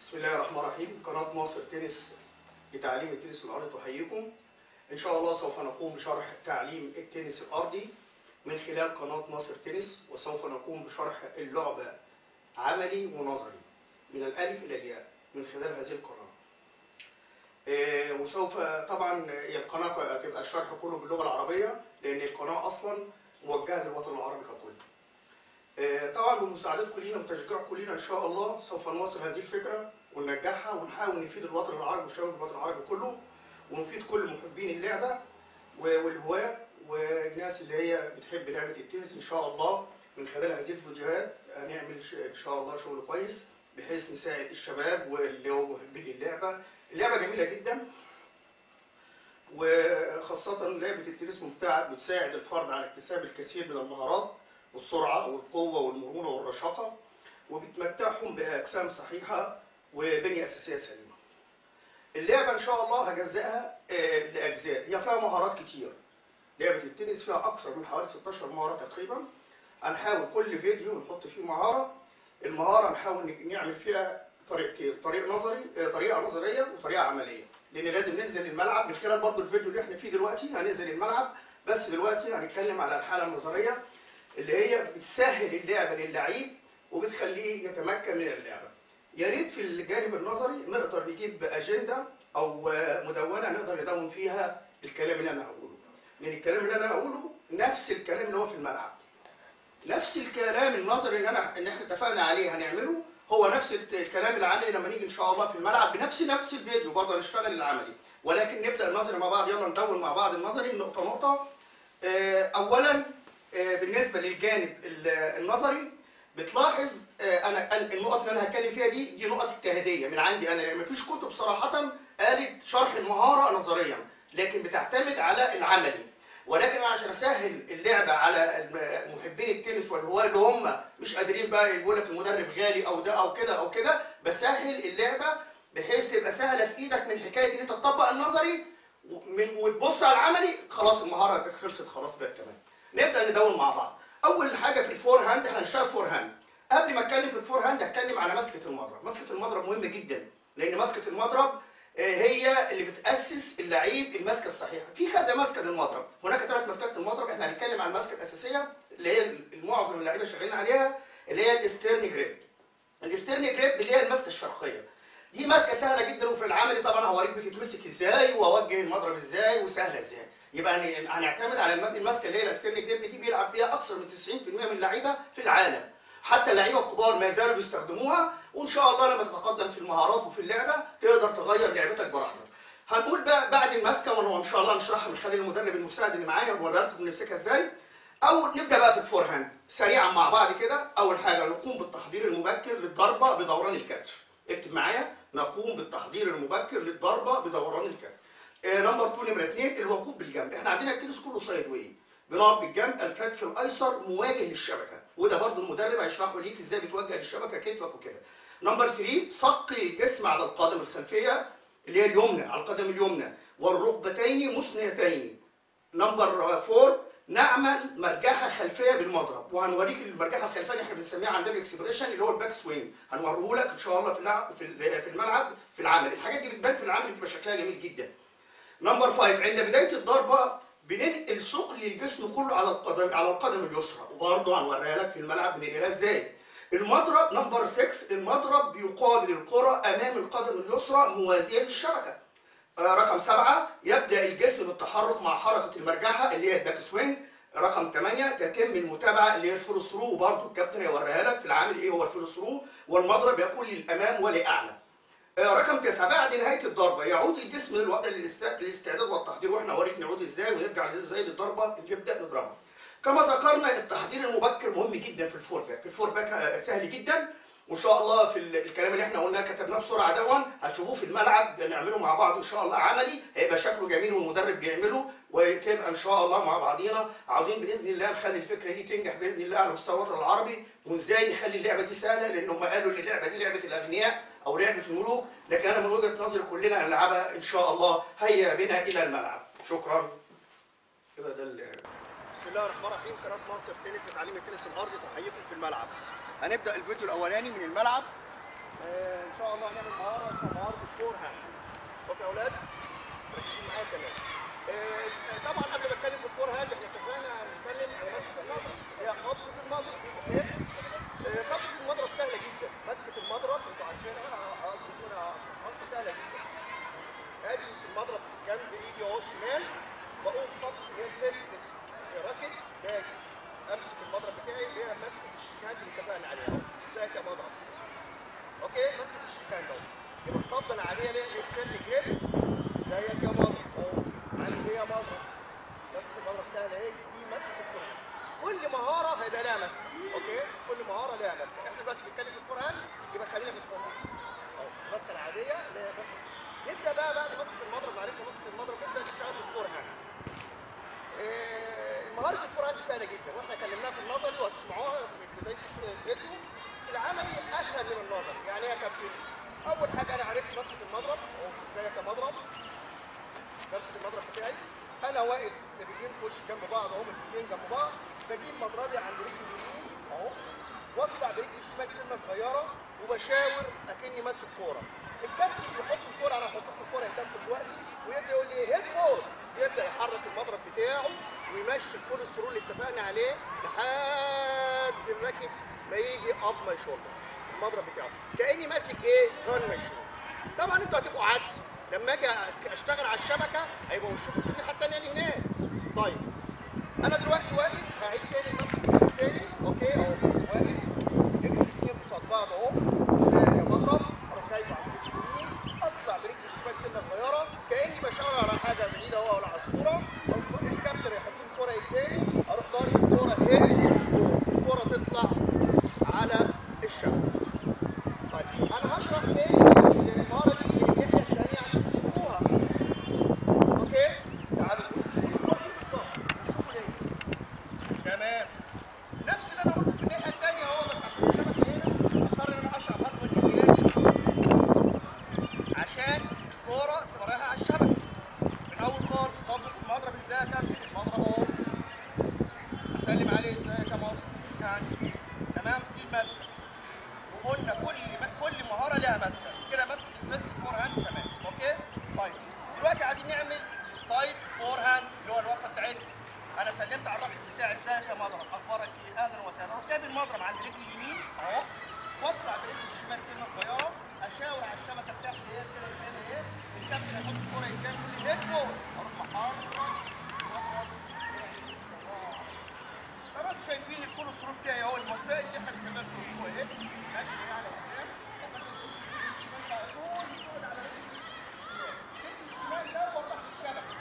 بسم الله الرحمن الرحيم قناة مصر تنس لتعليم التنس الأرضي تحييكم إن شاء الله سوف نقوم بشرح تعليم التنس الأرضي من خلال قناة مصر تنس وسوف نقوم بشرح اللعبة عملي ونظري من الألف إلى الياء من خلال هذه القناة آه، وسوف طبعا هي القناة هتبقى الشرح كله باللغة العربية لأن القناة أصلا موجهة للوطن العربي ككل آه، طبعا بمساعدتكم لينا وتشجيعكم لينا ان شاء الله سوف نواصل هذه الفكره وننجحها ونحاول نفيد الوطن العربي وشباب الوطن العربي كله ونفيد كل محبين اللعبه و- والهواة والناس اللي هي بتحب لعبه التنس ان شاء الله من خلال هذه الفيديوهات هنعمل ش- ان شاء الله شغل كويس بحيث نساعد الشباب واللي هو محبين اللعبه اللعبه جميله جدا وخاصة لعبة التنس ممتعة بتساعد الفرد على اكتساب الكثير من المهارات والسرعة والقوة والمرونة والرشاقة وبتمتعهم بأجسام صحيحة وبنية أساسية سليمة. اللعبة إن شاء الله هجزئها آه، لأجزاء، هي فيها مهارات كتير. لعبة التنس فيها أكثر من حوالي 16 مهارة تقريبا. هنحاول كل فيديو نحط فيه مهارة. المهارة نحاول ن- نعمل فيها طريقتين، طريق نظري آه، طريقة نظرية وطريقة عملية. لأن لازم ننزل الملعب من خلال برضه الفيديو اللي احنا فيه دلوقتي هننزل الملعب بس دلوقتي هنتكلم على الحالة النظرية اللي هي بتسهل اللعبه للعيب وبتخليه يتمكن من اللعبه. يا ريت في الجانب النظري نقدر نجيب اجنده او آه، مدونه نقدر ندون فيها الكلام اللي انا هقوله. لان الكلام اللي انا هقوله نفس الكلام اللي هو في الملعب. نفس الكلام النظري اللي انا ان احنا اتفقنا عليه هنعمله هو نفس الت- الكلام العملي لما نيجي ان شاء الله في الملعب بنفس نفس الفيديو برضه هنشتغل العملي ولكن نبدا النظري مع بعض يلا ندون مع بعض النظري نقطه نقطه آه، اولا آه، بالنسبه للجانب ال- النظري بتلاحظ آه، انا أنا- النقط اللي انا هتكلم فيها دي دي نقط اجتهاديه من عندي انا لان مفيش كتب صراحه قالت شرح المهاره نظريا لكن بتعتمد على العملي ولكن أنا عشان اسهل اللعبه على الم- محبين التنس والهواه اللي هم مش قادرين بقى يقول لك المدرب غالي او ده او كده او كده بسهل اللعبه بحيث تبقى سهله في ايدك من حكايه ان انت تطبق النظري ومن- وتبص على العملي خلاص المهاره خلصت خلاص بقت تمام نبدا ندون مع بعض اول حاجه في الفور هاند احنا هنشتغل فور هاند قبل ما اتكلم في الفور هاند هتكلم على مسكه المضرب مسكه المضرب مهمه جدا لان مسكه المضرب آه، هي اللي بتاسس اللعيب المسكه الصحيحه في كذا مسكه للمضرب هناك ثلاث مسكات للمضرب احنا هنتكلم عن المسكه الاساسيه اللي هي المعظم اللعيبه شغالين عليها اللي هي الاسترن جريب الاسترن جريب اللي هي المسكه الشرقيه دي ماسكه سهله جدا وفي العملي طبعا هوريك بتتمسك ازاي واوجه المضرب ازاي وسهله ازاي يبقى هن- هنعتمد على المس- الماسكه اللي هي الاسترن جريب دي بيلعب فيها اكثر من 90% من اللعيبه في العالم حتى اللعيبه الكبار ما زالوا بيستخدموها وان شاء الله لما تتقدم في المهارات وفي اللعبه تقدر تغير لعبتك براحتك هنقول بقى بعد الماسكه وانا ان شاء الله نشرحها من خلال المدرب المساعد اللي معايا ونوريها لكم بنمسكها ازاي او نبدا بقى في الفور هاند سريعا مع بعض كده اول حاجه نقوم بالتحضير المبكر للضربه بدوران الكتف اكتب معايا نقوم بالتحضير المبكر للضربه بدوران الكتف آه نمبر 2 نمره 2 الوقوف بالجنب احنا عندنا التنس كله سايد واي بنقف بالجنب الكتف الايسر مواجه للشبكه وده برضو المدرب هيشرحه ليك ازاي بتوجه للشبكه كتفك وكده نمبر 3 صقل الجسم على القدم الخلفيه اللي هي اليمنى على القدم اليمنى والركبتين مثنيتين نمبر 4 نعمل مرجحه خلفيه بالمضرب وهنوريك المرجحه الخلفيه اللي احنا بنسميها عندنا الاكسبريشن اللي هو الباك سوينج هنوريه لك ان شاء الله في اللعب في ال- في الملعب في العمل الحاجات دي بتبان في العمل بتبقى شكلها جميل جدا نمبر 5 عند بدايه الضربه بننقل ثقل الجسم كله على القدم على القدم اليسرى وبرضه هنوريها لك في الملعب بننقلها ازاي المضرب نمبر 6 المضرب بيقابل الكره امام القدم اليسرى موازيه للشبكه آه، رقم سبعة يبدأ الجسم بالتحرك مع حركة المرجحة اللي هي الباك سوينج رقم 8 تتم المتابعة اللي هي الفول ثرو برضه الكابتن هيوريها لك في العامل ايه هو الفول ثرو والمضرب يكون للأمام ولأعلى آه، رقم تسعة بعد نهاية الضربة يعود الجسم للوضع للاست- للاستعداد والتحضير واحنا اوريك نعود ازاي ونرجع ازاي للضربة اللي نبدأ نضربها كما ذكرنا التحضير المبكر مهم جدا في الفور باك الفور باك آه، سهل جدا وان شاء الله في ال- الكلام اللي احنا قلناه كتبناه بسرعه دون هتشوفوه في الملعب نعمله مع بعض ان شاء الله عملي هيبقى شكله جميل والمدرب بيعمله وتبقى ان شاء الله مع بعضينا عاوزين باذن الله نخلي الفكره دي تنجح باذن الله على مستوى الوطن العربي وازاي نخلي اللعبه دي سهله لان هم قالوا ان اللعبه دي لعبه الاغنياء او لعبه الملوك لكن انا من وجهه نظري كلنا هنلعبها ان شاء الله هيا بنا الى الملعب شكرا كده ده اللعب بسم الله الرحمن الرحيم قناه مصر تنس لتعليم التنس الارضي تحييكم في الملعب هنبدا الفيديو الاولاني من الملعب آه، ان شاء الله هنعمل مهاره اسمها مهاره الفور هاند اوكي يا اولاد ركزوا معايا تمام آه، طبعا قبل ما اتكلم في الفور هاند احنا اتفقنا هنتكلم على مسكه المضرب هي قبضه المضرب اوكي آه، قبضه المضرب سهله جدا مسكه المضرب انتوا عارفينها قصدي صوره قبضه سهله جدا ادي المضرب جنب ايدي اهو الشمال بقوم طب هي الفيست راكب باجي امسك المضرب بتاعي اللي هي ماسكه الشيكان اللي اتفقنا عليها اهو ساكه مضرب اوكي ماسكه الشيكان ده يبقى القبضه العاديه اللي هي الستيرن جريب زيك يا مضرب اهو عندي ايه يا مضرب ماسكه المضرب سهله ايه دي ماسكه الفرهان كل مهاره هيبقى لها ماسكه اوكي كل مهاره لها ماسكه احنا دلوقتي بنتكلم في الفرهان يبقى خلينا في الفرهان اهو الماسكه العاديه اللي هي ماسكه نبدا بقى بعد ماسكه المضرب عرفنا ماسكه المضرب نبدا نشتغل في الفورهاند إيه، مهاره الفورهاند سهله جدا واحنا كلمناها في النظري وهتسمعوها في بدايه الفيديو في العملي اسهل من النظري يعني ايه يا كابتن اول حاجه انا عرفت ماسكه المضرب اهو ازاي كمضرب بمسك المضرب بتاعي انا واقف الرجلين في وش جنب بعض اهو الاثنين جنب بعض بجيب مضربي عند رجلي اليمين اهو واطلع برجلي الشمال سنه صغيره وبشاور اكني ماسك كوره الكابتن بيحط الكوره انا هحط لكم الكوره قدامكم دلوقتي ويبدا يقول لي هيد بول يبدا يحرك المضرب بتاعه ويمشي الفول السرور اللي اتفقنا عليه لحد الراكب ما يجي اب ما شولدر المضرب بتاعه كاني ماسك ايه جان ماشين طبعا انتوا هتبقوا عكسي لما اجي اشتغل على الشبكه هيبقى وشكم في الناحيه الثانيه اللي هناك طيب انا دلوقتي واقف هعيد تاني المسك تاني اوكي اهو واقف رجلي الاثنين قصاد بعض اهو ازاي يا مضرب اروح جاي على رجلي اليمين اطلع برجلي الشمال سنه صغيره كاني بشاور على حاجه بعيده اهو على عصفوره الكابتن يحط لي الكوره قدامي اروح ضارب الكوره هيد الكوره تطلع على الشبكه طيب انا هشرح تاني المهاره دي من الناحيه الثانيه عشان تشوفوها اوكي تعالوا شوفوا ليه تمام نفس اللي انا قلته في الناحيه الثانيه اهو بس عشان الشبكه هنا اضطر ان انا اشرح برضه الناحيه دي عشان الكوره تبقى رايحه على الشبكه من اول خالص قبضه المضرب ازاي يا كابتن المضرب اهو اسلم عليه ازاي يا مضرب كان تمام دي الماسكه وقلنا كل كل مهاره لها ماسكه كده ماسكه الفيست فور هاند تمام اوكي طيب دلوقتي عايزين نعمل ستايل فور هاند اللي هو الوقفه بتاعتنا انا سلمت على الراجل بتاعي ازيك يا مضرب اخبارك ايه اهلا وسهلا اروح جايب المضرب عند رجلي اليمين اهو واطلع برجلي الشمال سنه صغيره اشاور على الشبكه بتاعتي ايه كده قدامي ايه الكابتن يحط الكوره قدامي يقول لي هيد بول اروح محرك طبعا انتوا شايفين الفول السرور بتاعي اهو المنطقه اللي احنا بنسميها الفول السرور اهي ماشي على قدام الشمال ده وضحت الشبكه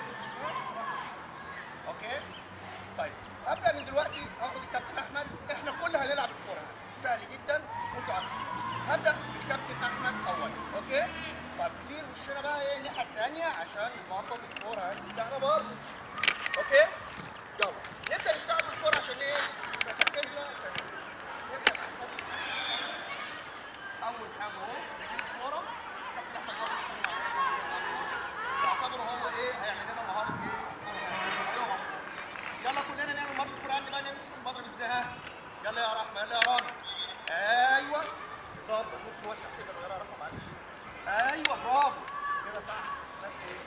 اوكي طيب هبدا من دلوقتي هاخد الكابتن احمد احنا كلنا هنلعب الفورة سهل جدا وانتوا عارفين هبدا بالكابتن احمد اولا اوكي طيب ندير وشنا بقى ايه الناحيه الثانيه عشان نظبط الفورة بتاعنا برضه اوكي يلا نبدا نشتغل بالكوره عشان ايه يبقى تركيزنا نبدا بالكابتن اول حاجه اهو نجيب الكوره كابتن احمد برضه يعتبر هو ايه هيعمل لنا مهاره ايه فورة. يلا كلنا نعمل مهاره الفورهاند بقى نمسك المضرب ازاي ها يلا يا رحمه يلا يا راجل ايوه ظبط ممكن نوسع سنه صغيره يا رحمه معلش ايوه برافو كده صح ناس ايه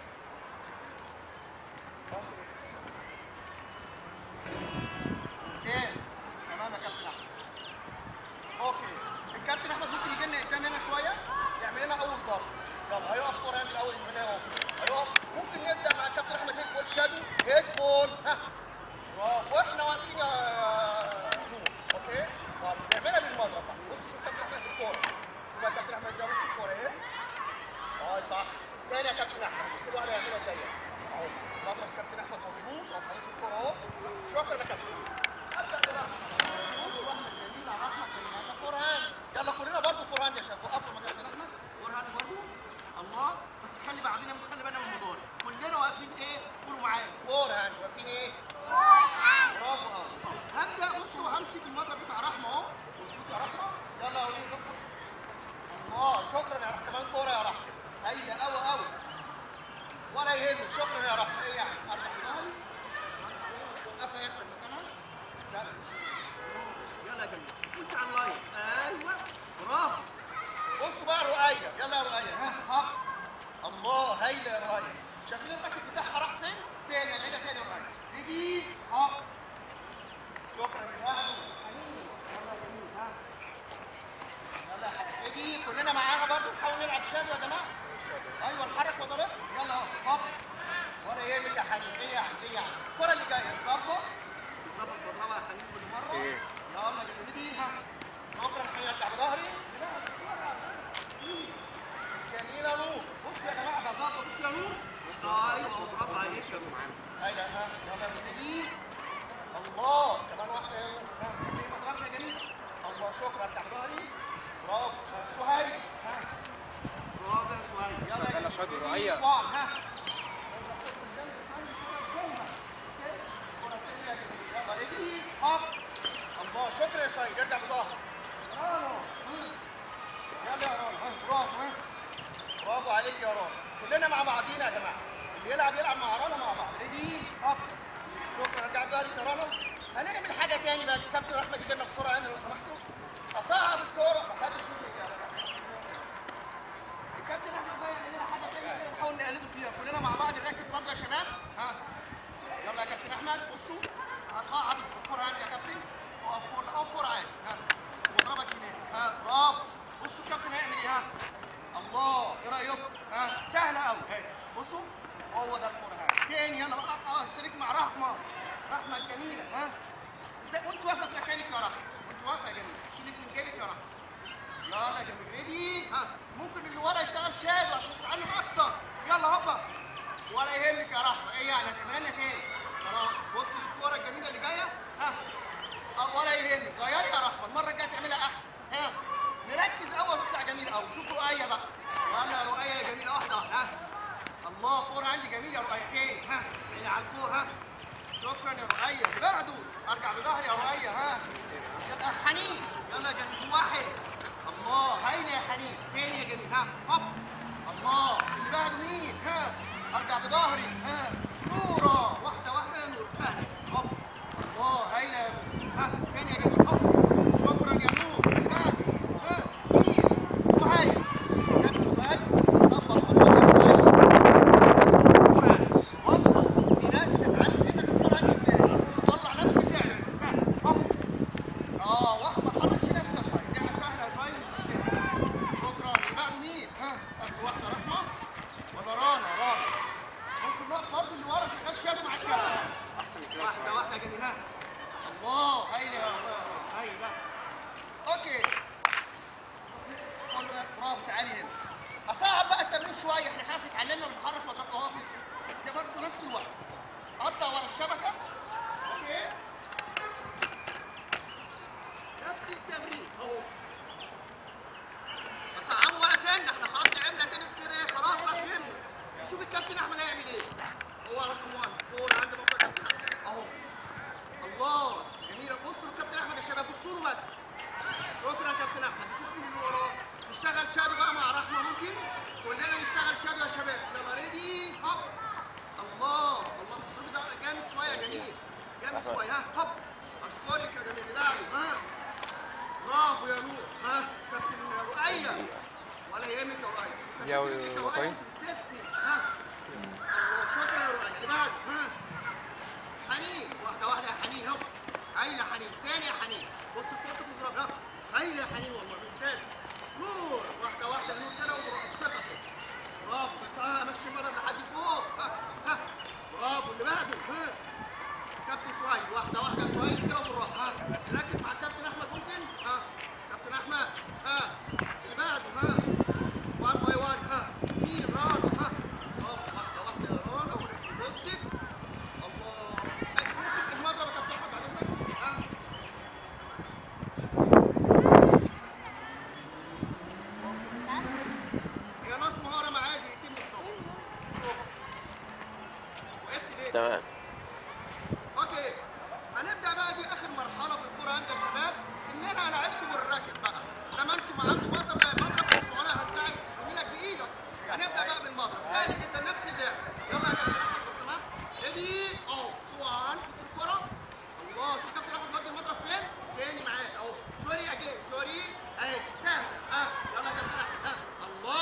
ممكن ممتاز تمام يا كابتن احمد اوكي الكابتن احمد ممكن يجي لنا قدام هنا شويه يعمل لنا اول ضرب يلا هيقف فور هاند الاول من هنا اهو هيقف ممكن نبدا مع الكابتن احمد هيد بول شادو هيد بول ها برافو واحنا واقفين يا نور اوكي طب نعملها بالمضرب بقى بص شوف كابتن احمد في الكوره شوف بقى كابتن احمد ازاي بص الكوره اهي اه صح تاني يا كابتن احمد شوف كل واحد هيعملها زيك اهو مضرب كابتن احمد مظبوط اهو حاطط الكوره اهو شكرا يا كابتن ابدا بالرحمه نقول واحده جميله على الرحمه كلمه فور هاند يلا كلنا برضه فور هاند يا شباب وقفوا يا كابتن احمد فور هاند برضه الله بس خلي بعدين خلي بالنا من المضارب كلنا واقفين ايه قولوا معايا فور هاند واقفين ايه برافو اه هبدا بصوا همسك المضرب بتاع رحمه اهو مظبوط يا رحمه يلا يا وليد بص الله شكرا يا رحمه كمان كوره يا رحمه هيا قوي قوي ولا يهمك شكرا يا رحمه ايه يعني ارجع كمان وقفها يا احمد كمان لا يلا يا جميل وانت على اللاين ايوه برافو رؤية يلا يا رؤية ها ها الله هايلة يا رؤية شايفين الراكت بتاعها راح فين؟ تاني نعيدها تاني يا رؤية ريدي ها شكرا يا واحد حنين يلا جميل ها يلا يا حبيبي ريدي كلنا معاها برضه نحاول نلعب شادو يا جماعة ايوه الحرك وضرب يلا اهو هوب ولا يهمك يا حنين ايه يعني ايه يعني الكرة اللي جاية نظبط نظبط بضربها يا حنين كل مرة إيه. يلا جميل ها شكرا حنين ارجع بظهري جميلة يا نور بص يا جماعة بظبط بص يا نور ايوه برافو عليك يا نور ايوه ها يلا جميل الله كمان واحدة يا نور ها جميل مضربنا جميل الله شكرا ارجع بظهري برافو سهيل ها برافو يا سهيل يلا شغالة جميل. شادو، جميل. رؤية. وان، ها يلا ريدي هوب الله شكرا يا سيد ارجع بظهر برافو يلا يا رامي ها، برافو ها برافو عليك يا رامي كلنا مع بعضينا يا جماعه اللي يلعب يلعب مع رنا مع بعض ريدي هوب شكرا ارجع بظهرك يا رنا هنعمل حاجه تاني بقى الكابتن احمد يجي لنا بسرعه هنا لو سمحتوا اصعب الكوره ما حدش يجي يا جماعة. الكابتن احمد بقى يعمل لنا حاجه تانية كده نحاول نقلده فيها كلنا مع بعض نركز برضه يا شباب ها يلا يا كابتن احمد بصوا هصعب الفور عندي يا كابتن اقف فور اقف فور عادي ها واضربك هناك ها برافو بصوا الكابتن هيعمل ايه ها الله ايه رايكم ها سهله قوي اهي بصوا هو ده الفور ها تاني يلا بقى اه اشترك مع رحمه رحمه الجميله ها ازاي وانت واقفه في مكانك يا رحمه وانت واقفه يا جميله شيلك من جيبك يا رحمه يلا يا جميل ريدي ها ممكن اللي ورا يشتغل شادو عشان تتعلم اكتر يلا هوبا ولا يهمك يا رحمه ايه يعني هتعملها لنا تاني خلاص بص الكوره الجميله اللي جايه ها اه ولا يهمك غيري يا رحمه المره الجايه تعملها احسن ها نركز قوي وتطلع جميل قوي شوفوا رؤيه بقى يلا يا رؤيه يا جميله واحده واحده ها الله فور عندي جميل يا رؤيه تاني ها اللي على الكور ها شكرا يا رؤيه اللي بعده ارجع بظهري يا رؤيه ها يبقى حنين يلا يا جميل واحد الله هايله يا حنين تاني يا جميل ها هوب الله اللي بعده مين ها ارجع بظهري ها نوره واحده واحده يا نور سهله هوب الله هايله يا نور ها تاني يا جميل هوب شكرا يا نور اللي بعده ها مين سهيل كابتن سهيل ظبط قدامك يا سهيل وصل في ناس بتتعلم منك الفور عندي ازاي طلع نفس اللعبه سهل هوب اه واحد ما حركش نفسه يا صايل لعبه سهله يا صايل مش محتاجه شكرا اللي بعده مين ها اخر واحده رحمه ولا رانا رانا ممكن نقف برضه اللي ورا شغال شادو مع الكابتن احسن من كده واحده واحده جميل ها الله هايله يا الله هايله اوكي والله برافو تعالي هنا اصعب بقى التمرين شويه احنا خلاص اتعلمنا بنحرك مضرب قوافل ده برضه نفس الوقت اطلع ورا الشبكه اوكي نفس التمرين اهو اصعبه بقى سنه احنا خلاص لعبنا تنس كده خلاص بقى فهمنا شوف الكابتن احمد هيعمل ايه هو رقم 1 فور عند بابا كابتن احمد اهو الله جميله بصوا للكابتن احمد يا شباب بصوا له بس شكرا يا كابتن احمد شوف مين اللي وراه نشتغل شادو بقى مع رحمه ممكن كلنا نشتغل شادو يا شباب يلا ريدي هوب الله الله بس الراجل ده جامد شويه جميل جامد شويه ها هوب اشكرك يا جميل اللي بعده ها برافو يا نور ها كابتن رؤية ولا يهمك يا رؤية يا سكتي رجلك يا وطي. رؤية تلفي ها الله شكرا يا رؤية اللي بعده ها حنين واحدة واحدة يا حنين هوب هايلة يا حنين تاني يا حنين بص الكورة بتضرب ها هايلة يا حنين والله ممتاز نور واحدة واحدة نور كده وبروح ثقته برافو بس ها مشي المضرب لحد فوق ها ها برافو اللي بعده ها كابتن سهيل واحدة واحدة يا سهيل كده وبالراحة ها ركز مع الكابتن أحمد ممكن ها كابتن أحمد ها اللي بعده ها 1 باي 1 ها مين رانا ها برافو واحدة واحدة يا رانا ولف بوستك الله ممكن المضرب يا كابتن أحمد بعد إذنك ها هي ناس مهارة معاه دقيقتين بالظبط وقفت ليه؟ تمام اوكي هنبدا بقى دي اخر مرحله في الفور هاند يا شباب ان انا هلاعبكم بالراكت بقى لما انتوا معاكم مضرب زي المضرب مش وانا هتلاعب زميلك بايدك هنبدا بقى بالمضرب سهل جدا نفس اللعب يلا يا كابتن احمد لو سمحت ريدي اهو وان بص الكره الله شوف كابتن احمد ودي المضرب فين تاني معاك اهو سوري يا جيم سوري اهي سهل ها يلا يا كابتن احمد ها الله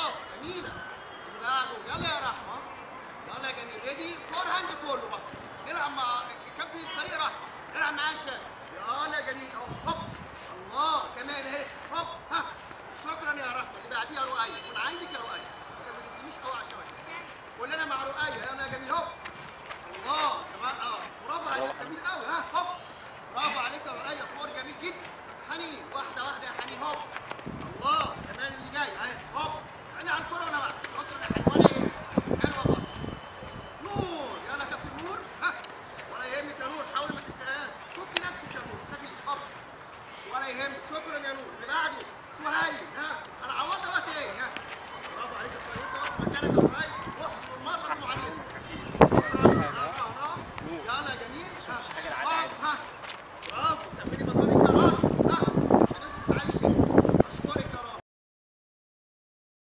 بعديها رؤية من عندك يا رؤية ما تجيبنيش قوي على الشبكة قول انا مع رؤية يلا يا جميل هوب الله كمان اه برافو عليك جميل قوي ها هوب برافو عليك يا رؤية فور جميل جدا حنين واحدة واحدة يا حنين هوب الله كمان اللي جاي اهي هوب عيني على الكرة وانا معاك شكرا يا حنين ولا ايه حلوة برضه نور يلا كابتن نور ها ولا يهمك يا نور حاول ما تتقاش فكي نفسك يا نور ما تخافيش هوب ولا يهمك شكرا يا نور اللي بعده سهيل ها انا عوضت وقت ايه ها برافو عليك يا سهيل انت واقف مكانك يا سهيل